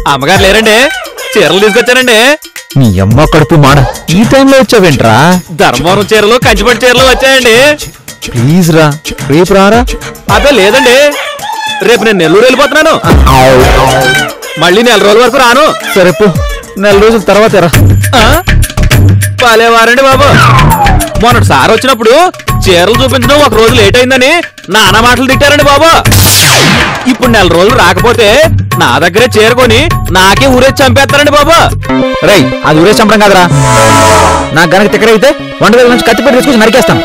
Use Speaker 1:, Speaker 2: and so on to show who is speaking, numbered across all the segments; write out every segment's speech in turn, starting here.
Speaker 1: అమ్మగారు లేరండి చీరలు తీసుకొచ్చానండి
Speaker 2: నీ అమ్మ కడుపు మాడ ఈ టైంలో వచ్చావేంట్రా
Speaker 1: ధర్మవరం చీరలు కంచిపట్టు చీరలు వచ్చాయండి
Speaker 2: ప్లీజ్ రా రేపు రారా
Speaker 1: అదే లేదండి రేపు నేను నెల్లూరు వెళ్ళిపోతున్నాను మళ్ళీ నెల రోజుల వరకు రాను
Speaker 2: సరే పో నెల రోజుల తర్వాత రా
Speaker 1: ఆ? భలేవారండి బాబు మొన్నటి సార్ వచ్చినప్పుడు చీరలు చూపించడం ఒక రోజు లేట్ అయిందని నానా మాటలు తిట్టారండి బాబు ఇప్పుడు నెల రోజులు రాకపోతే నా దగ్గరే చేరుకొని నాకే ఊరేసి చంపేస్తారండి బాబు
Speaker 2: రేయ్ అది ఊరే చంపడం కాదురా నాకు గనక తిక్కరైతే వంట దగ్గర నుంచి కత్తి పెట్టి తీసుకొచ్చి నరికేస్తాను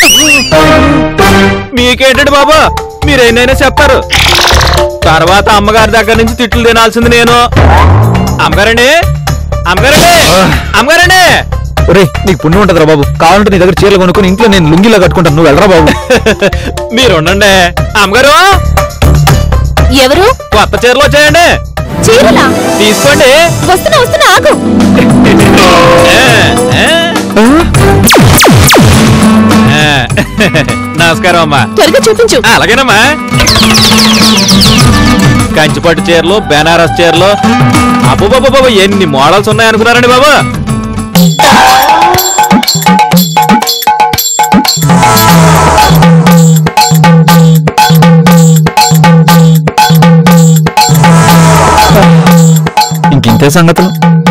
Speaker 1: మీకేంటండి బాబు మీరేనైనా చెప్తారు తర్వాత అమ్మగారి దగ్గర నుంచి తిట్లు తినాల్సింది నేను అమ్మగారండి అమ్మగారండి అమ్మగారండి
Speaker 2: రే నీకు పుణ్యం ఉంటుందిరా బాబు కావాలంటే నీ దగ్గర చీరలు కొనుక్కొని ఇంట్లో నేను లుంగిలో కట్టుకుంటాను నువ్వు వెళ్ళరా బాబు
Speaker 1: మీరు ఉండండి అమ్మగారు
Speaker 3: ఎవరు
Speaker 1: కొత్త చీరలు వచ్చాయండి
Speaker 3: చీరలా
Speaker 1: తీసుకోండి
Speaker 3: వస్తున్నా వస్తున్నా ఆగు
Speaker 1: ఆ, ఆ, ఆ. నమస్కారం అమ్మా
Speaker 3: త్వరగా చూపించు
Speaker 1: ఆ, అలాగేనమ్మా కంచిపట్టు చీరలు బెనారస్ చీరలు అబ్బో ఎన్ని మోడల్స్ ఉన్నాయనుకున్నారండి బాబు
Speaker 2: ఇంకింతే సంగతులు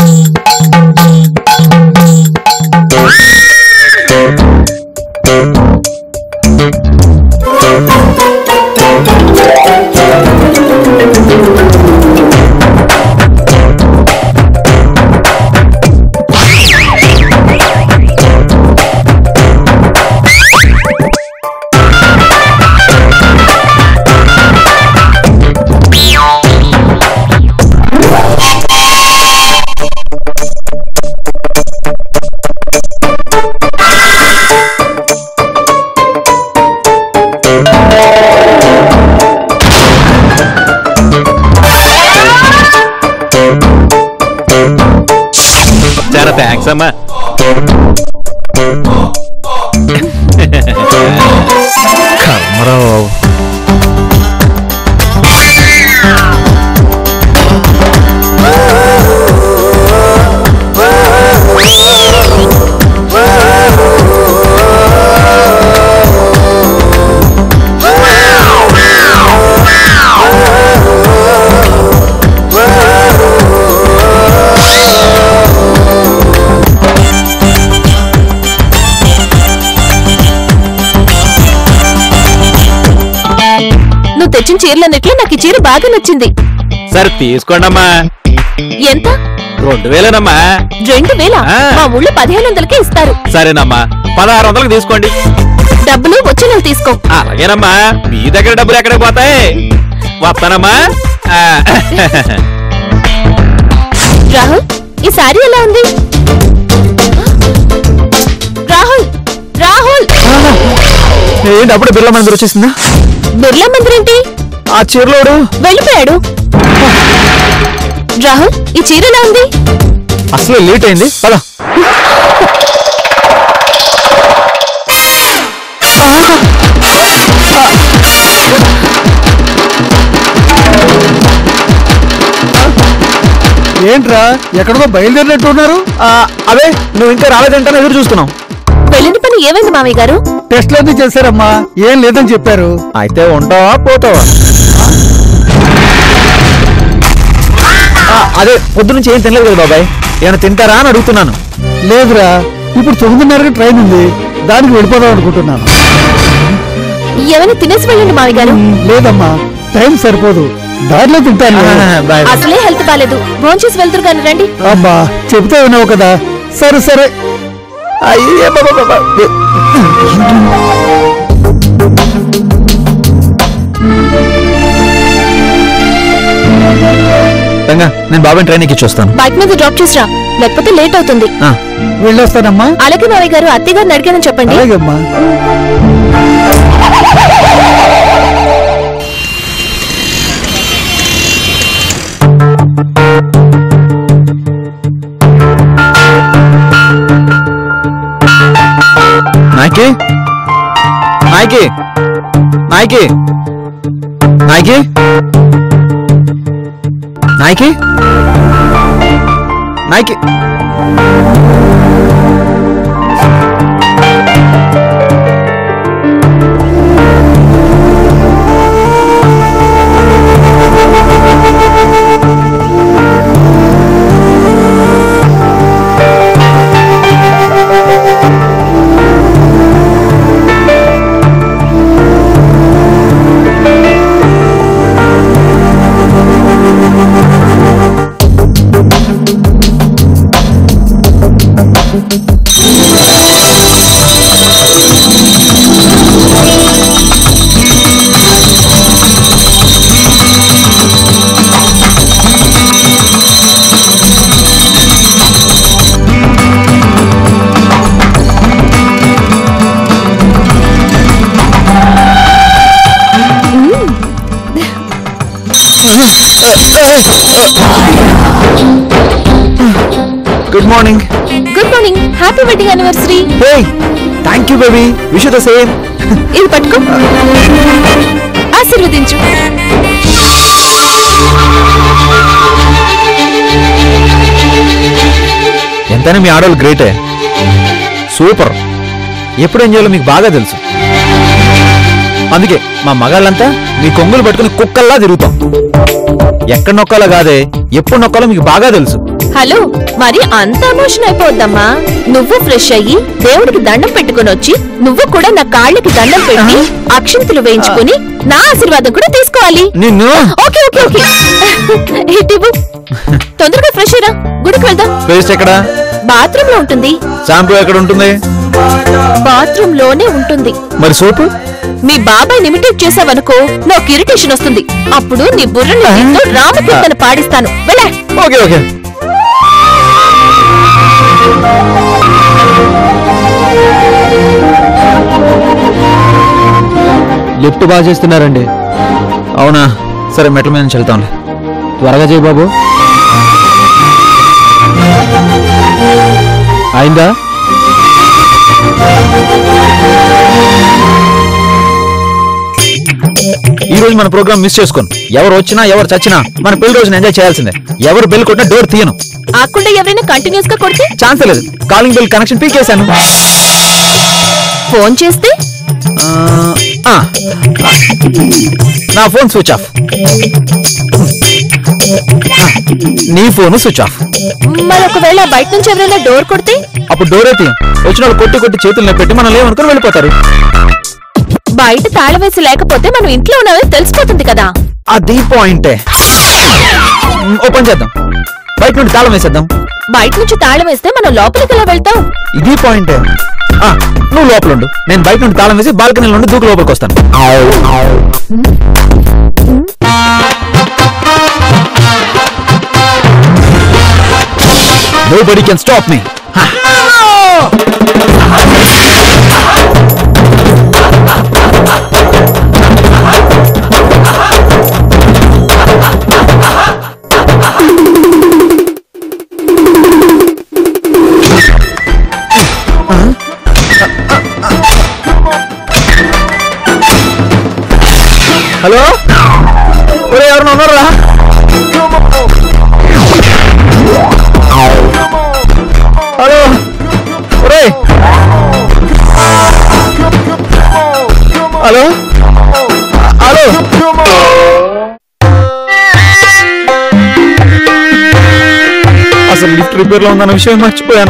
Speaker 1: చాలా థ్యాంక్స్ అమ్మా
Speaker 2: కర్మరా బాబు
Speaker 3: నువ్వు తెచ్చిన చీరలన్నిట్లో నాకు ఈ చీర బాగా నచ్చింది
Speaker 1: సరే తీసుకోండి అమ్మా
Speaker 3: ఎంత
Speaker 1: రెండు వేలేనమ్మా
Speaker 3: రెండు వేల
Speaker 1: ఆ.
Speaker 3: మా ఊళ్ళో పదిహేను వందలకే ఇస్తారు
Speaker 1: సరేనమ్మా పదహారు వందలకు తీసుకోండి
Speaker 3: డబ్బులు వచ్చే నెల తీసుకో
Speaker 1: అలాగేనమ్మా మీ దగ్గర డబ్బులు ఎక్కడికి పోతాయి వస్తానమ్మా ఆ,
Speaker 3: రాహుల్ ఈ సారీ ఎలా ఉంది రాహుల్ రాహుల్
Speaker 2: ఏంటి అప్పుడే బిర్లా మందిర్ వచ్చేసిందా
Speaker 3: బిర్లా మందిర్ ఏంటి
Speaker 2: ఆ చీరలోడు
Speaker 3: వెళ్ళిపోయాడు రాహుల్ ఈ చీర ఎలా ఉంది
Speaker 2: అసలు లేట్ అయింది పద
Speaker 4: ఏంట్రా ఎక్కడికో బయలుదేరినట్టు ఉన్నారు
Speaker 2: ఆ, అవే నువ్వు ఇంకా రాలేదంటే ఎదురు చూస్తున్నావు
Speaker 3: వెళ్ళిన పని ఏమైంది మామయ్య గారు
Speaker 4: టెస్ట్లన్నీ చేశారమ్మా ఏం లేదని చెప్పారు
Speaker 2: అయితే ఉంటావా పోతావా ఆ, అదే పొద్దు నుంచి ఏం తినలేదు కదా బాబాయ్ ఏమైనా తింటారా అని అడుగుతున్నాను
Speaker 4: లేదురా ఇప్పుడు తొమ్మిదిన్నరకి ట్రైన్ ఉంది దానికి వెళ్ళిపోదాం అనుకుంటున్నాను
Speaker 3: ఏమైనా తినేసి వెళ్ళండి మామయ్య గారు
Speaker 4: లేదమ్మా టైం సరిపోదు దారిలో తింటాను
Speaker 2: బాయ్
Speaker 3: అసలే హెల్త్ బాలేదు భోంచేసి వెళ్తురు కానీ రండి
Speaker 4: అబ్బా చెబితే విన్నావు కదా సరే సరే
Speaker 2: అయ్యే బాబా బాబా. రంగా నేను బాబాయ్ ట్రైన్ ఎక్కించి వస్తాను
Speaker 3: బైక్ మీద డ్రాప్ చేసి రా లేకపోతే లేట్ అవుతుంది
Speaker 2: ఆ,
Speaker 4: వెళ్ళొస్తానమ్మా
Speaker 3: అలాగే మామయ్య గారు అత్తయ్య గారిని అడిగానని చెప్పండి
Speaker 4: అలాగమ్మా
Speaker 2: Nayaki Nayaki Nayaki Nayaki Nayaki Nayaki good morning
Speaker 3: good morning happy wedding anniversary
Speaker 2: hey thank you baby wish the same
Speaker 3: ఇది పట్టుకో ఆశీర్వదించు
Speaker 2: ఎంతైనా మీ ఆడవాళ్ళు గ్రేటే సూపర్ ఎప్పుడు ఏం చేయాలో మీకు బాగా తెలుసు అందుకే మా మగాళ్ళంతా మీ కొంగులు పట్టుకుని కుక్కల్లా తిరుగుతాం ఎక్కడ నొక్కాలో కాదే ఎప్పుడు నొక్కాలో మీకు బాగా తెలుసు
Speaker 3: హలో మరి అంత ఎమోషన్ అయిపోద్దమ్మా నువ్వు ఫ్రెష్ అయ్యి దేవుడికి దండం పెట్టుకుని వచ్చి నువ్వు కూడా నా కాళ్ళకి దండం పెట్టి అక్షంతులు వేయించుకుని నా ఆశీర్వాదం కూడా తీసుకోవాలి
Speaker 2: నిన్ను
Speaker 3: ఓకే ఓకే ఓకే ఇటివ్వు. తొందరగా ఫ్రెష్ అయ్యరా గుడికి వెళ్దాం
Speaker 2: పేస్ట్ ఎక్కడ
Speaker 3: బాత్రూమ్ లో ఉంటుంది
Speaker 2: షాంపూ ఎక్కడ ఉంటుంది
Speaker 3: బాత్రూమ్ లోనే ఉంటుంది
Speaker 2: మరి సోపు
Speaker 3: మీ బాబాయ్ ఇమిటేట్ చేసావనుకో నాకు ఇరిటేషన్ వస్తుంది అప్పుడు నీ బుర్రని నీతో రామకీర్తన పాడిస్తాను వెళ్ళే
Speaker 2: ఓకే ఓకే
Speaker 4: లిఫ్ట్ బాగా చేస్తున్నారండి
Speaker 2: అవునా సరే మెట్ల మీద నుంచి వెళ్తాంలే
Speaker 4: త్వరగా చేయి బాబు అయిందా
Speaker 2: ఈ రోజు మన ప్రోగ్రామ్ మిస్ చేసుకోను ఎవరు వచ్చినా ఎవరు చచ్చినా మన పెళ్లి రోజున ఎంజాయ్ చేయాల్సిందే ఎవరు బెల్ కొట్టినా డోర్ తీయను
Speaker 3: ఆకుండా ఎవరైనా కంటిన్యూస్ గా కొడితే
Speaker 2: ఛాన్స్ లేదు కాలింగ్ బెల్ కనెక్షన్ పీకేశాను
Speaker 3: ఫోన్ చేస్తే
Speaker 2: ఆ, ఆ. నా ఫోన్ స్విచ్ ఆఫ్ నీ ఫోన్ స్విచ్ ఆఫ్
Speaker 3: మరి ఒకవేళ బయట నుంచి ఎవరైనా డోర్ కొడితే
Speaker 2: అప్పుడు డోరే తీయం వచ్చిన వాళ్ళు కొట్టి కొట్టి చేతుల్లో పెట్టి మనం లేవనుకుని వెళ్ళిపోతారు
Speaker 3: బయట తాళం వేసి లేకపోతే మనం ఇంట్లో ఉన్నామని తెలిసిపోతుంది కదా
Speaker 2: అది పాయింటే ఓపెన్ చేద్దాం బయట నుండి తాళం వేసేద్దాం
Speaker 3: బయట నుంచి తాళం వేస్తే మనం లోపలికి ఎలా వెళ్తాం
Speaker 2: ఇది పాయింటే ఆ, నువ్వు లోపల ఉండు నేను బయట నుండి తాళం వేసి బాల్కనీ నుండి దూకు లోపలికి వస్తాను Nobody can stop me. Hello ఒరే ఎవరైనా ఉన్నారా హలో ఒరే హలో హలో అసలు లిఫ్ట్ రిపేర్ లో ఉందన్న విషయం మర్చిపోయాను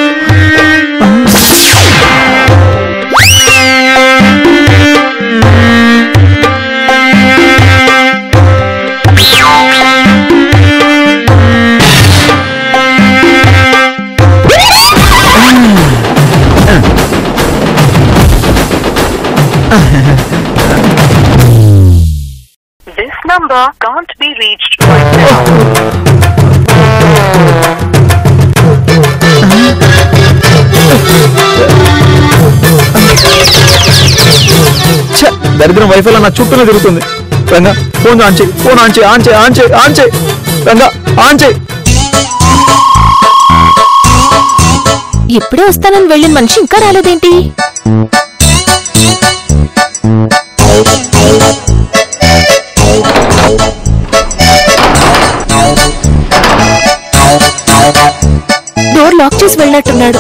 Speaker 5: This number can't be reached right now.
Speaker 2: ఛ, దరిద్రం వైఫైలో నా చుట్టూనే తిరుగుతుంది రంగా ఫోన్ ఆన్ చేయి ఫోన్ ఆన్ చేయి ఆన్ చేయి ఆన్ చేయి ఆన్ చేయి రంగా ఆన్ చేయి
Speaker 3: ఇప్పుడే వస్తానని వెళ్ళిన మనిషి ఇంకా రాలేదేంటి డోర్ లాక్ చేసి వెళ్ళినట్టున్నాడు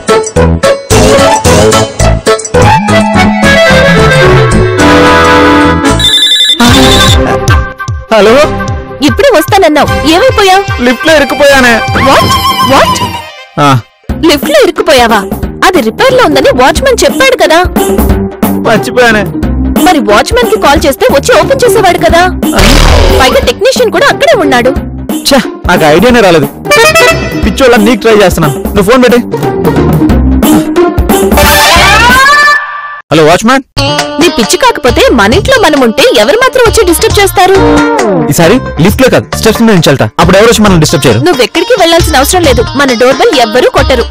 Speaker 2: హలో
Speaker 3: ఇప్పుడే వస్తానన్నావు ఏమైపోయావు
Speaker 2: లిఫ్ట్ లో ఇరుక్కుపోయానే
Speaker 3: వాట్ వాట్
Speaker 2: ఆ,
Speaker 3: లిఫ్ట్ లో ఇరుక్కుపోయావా అది రిపేర్ లో ఉందని వాచ్మెన్ చెప్పాడు కదా
Speaker 2: మర్చిపోయానే
Speaker 3: మరి వాచ్మెన్ కి కాల్ చేస్తే వచ్చి ఓపెన్ చేసేవాడు కదా పైగా టెక్నీషియన్ కూడా అక్కడే ఉన్నాడు
Speaker 2: ఛా నాకు ఐడియానే రాలేదు పిచ్చోళ్ళ నీకు ట్రై చేస్తున్నా నువ్వు ఫోన్ పెట్టి హలో వాచ్మ్యాన్
Speaker 3: నీ పిచ్చి కాకపోతే మన ఇంట్లో మనం ఉంటే ఎవరు మాత్రం వచ్చి డిస్టర్బ్ చేస్తారు
Speaker 2: ఈసారి లిఫ్ట్ లో కాదు స్టెప్స్ మీద నుంచి వెళ్తా అప్పుడు ఎవరు వచ్చి మనం డిస్టర్బ్ చేయరు
Speaker 3: నువ్వెక్కడికి వెళ్ళాల్సిన అవసరం లేదు మన డోర్ బెల్ ఎవ్వరూ కొట్టరు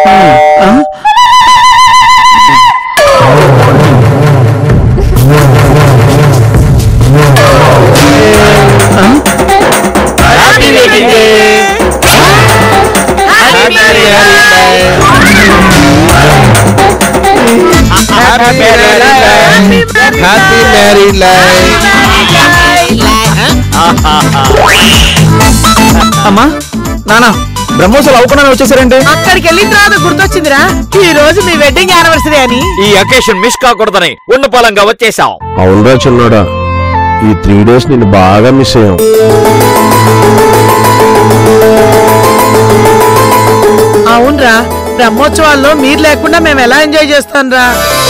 Speaker 6: హ్యాపీ మ్యారీడ్ లైఫ్
Speaker 2: అమ్మా నానా బ్రహ్మోత్సవాలు అవ్వకుండా వచ్చేసారంటే
Speaker 7: అక్కడికి వెళ్ళిన తర్వాత గుర్తొచ్చిందిరా ఈ రోజు మీ వెడ్డింగ్ యానివర్సరీ అని
Speaker 1: ఈ అకేషన్ మిస్ కాకూడదని ఉన్నపాలంగా వచ్చేసాం
Speaker 6: అవునరా చిన్నోడా ఈ త్రీ డేస్ నిన్ను బాగా మిస్ అయ్యాం
Speaker 7: అవునరా బ్రహ్మోత్సవాల్లో మీరు లేకుండా మేము ఎలా ఎంజాయ్ చేస్తాంరా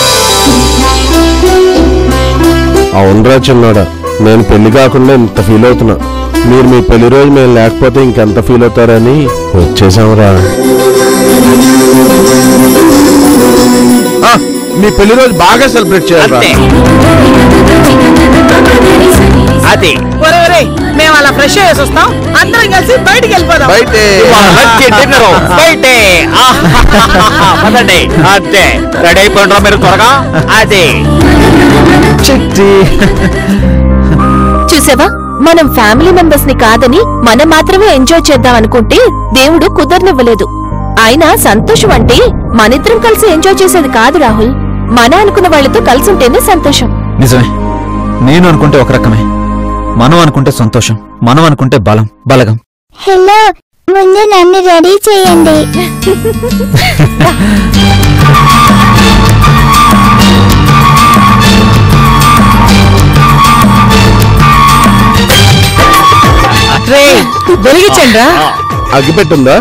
Speaker 6: అవునరా చిన్నోడా నేను పెళ్లి కాకుండా ఇంత ఫీల్ అవుతున్నా మీరు మీ పెళ్లి రోజు మేము లేకపోతే ఇంకెంత ఫీల్ అవుతారని వచ్చేసాంరా మీ పెళ్లి రోజు బాగా సెలబ్రేట్ చేయాలి
Speaker 1: అంతే అది
Speaker 7: ఒరే ఒరే మేము అలా ఫ్రెష్ అయ్యేసి వస్తాం అందరం కలిసి బయటికి వెళ్ళిపోదాం
Speaker 6: బయటే
Speaker 1: ఇవాళ లక్కీ డిన్నర్ బయటే ఆహాహాహా. పదండి అంతే రెడీ అయిపోయినరా మీరు త్వరగా అదే
Speaker 2: చిట్టి
Speaker 3: చూసావా మనం ఫ్యామిలీ మెంబర్స్ ని కాదని మనం మాత్రమే ఎంజాయ్ చేద్దాం అనుకుంటే దేవుడు కుదరనివ్వలేదు అయినా సంతోషం అంటే మనిద్దరం కలిసి ఎంజాయ్ చేసేది కాదు రాహుల్ మన అనుకున్న వాళ్ళతో కలిసి ఉంటేనే సంతోషం
Speaker 2: నిజమే నేను అనుకుంటే ఒక రకమే మనం అనుకుంటే సంతోషం మనం అనుకుంటే బలం బలగం
Speaker 8: హలో ముందు నన్ను రెడీ చేయండి
Speaker 7: రే వెలిగించండి రా
Speaker 6: అగ్గిపెట్టుందా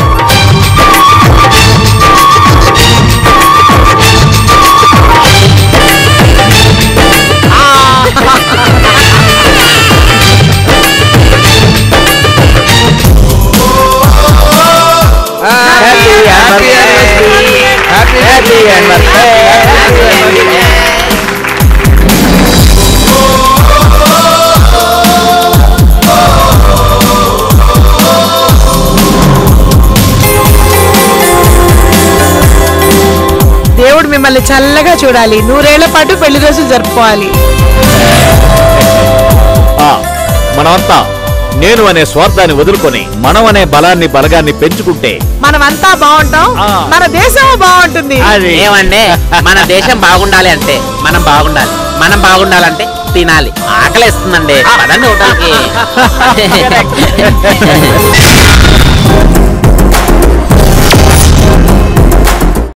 Speaker 7: దేవుడు మిమ్మల్ని చల్లగా చూడాలి నూరేళ్ల పాటు పెళ్లి రోజులు జరుపుకోవాలి
Speaker 1: ఆ, మనమంతా నేను అనే స్వార్థాన్ని వదులుకొని మనం అనే బలాన్ని బలగాన్ని పెంచుకుంటే
Speaker 7: మనమంతా బాగుంటాం
Speaker 1: ఆ.
Speaker 7: మన దేశం బాగుంటుంది
Speaker 1: అది
Speaker 9: ఏమంటే మన దేశం బాగుండాలి అంటే మనం బాగుండాలి మనం బాగుండాలంటే తినాలి ఆకలిస్తుందండి పదండి హోటల్కి